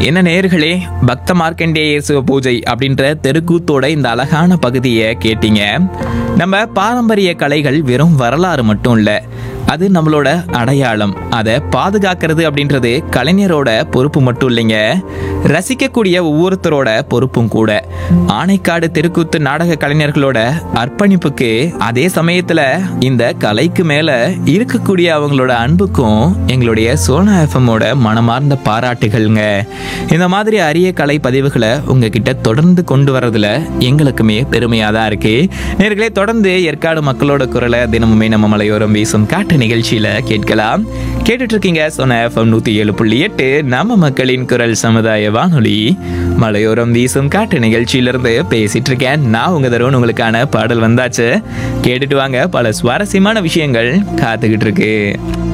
என்ன நேர்களே பக்த மார்க்கண்டேய சிவ பூஜை அப்படின்ற தெருக்கூத்தோட இந்த அழகான பகுதியை கேட்டீங்க நம்ம பாரம்பரிய கலைகள் வெறும் வரலாறு மட்டும் இல்லை அது நம்மளோட அடையாளம் அதை பாதுகாக்கிறது அப்படின்றது கலைஞரோட பொறுப்பு மட்டும் இல்லைங்க ரசிக்கக்கூடிய ஒவ்வொருத்தரோட பொறுப்பும் கூட ஆனைக்காடு தெருக்கூத்து நாடக கலைஞர்களோட அர்ப்பணிப்புக்கு அதே சமயத்துல இந்த கலைக்கு மேல இருக்கக்கூடிய அவங்களோட அன்புக்கும் எங்களுடைய சோனா எஃப்எம்மோட மனமார்ந்த பாராட்டுகள்ங்க இந்த மாதிரி அரிய கலை பதிவுகளை உங்ககிட்ட தொடர்ந்து கொண்டு வர்றதுல எங்களுக்குமே பெருமையாக தான் இருக்கு நேர்களே தொடர்ந்து ஏற்காடு மக்களோட குரலை தினமுமே நம்ம மலையோரம் வீசும் காட்டு நிகழ்ச்சியில கேட்கலாம் கேட்டுட்டு இருக்கீங்க சோனா எஃப்எம் நூத்தி ஏழு புள்ளி எட்டு நம்ம மக்களின் குரல் சமுதாய வானொலி மலையோரம் வீசும் காட்டு நிகழ்ச்சியிலிருந்து பேசிட்டு இருக்கேன் நான் உங்க தருவன் உங்களுக்கான பாடல் வந்தாச்சு கேட்டுட்டு வாங்க பல சுவாரஸ்யமான விஷயங்கள் காத்துக்கிட்டு இருக்கு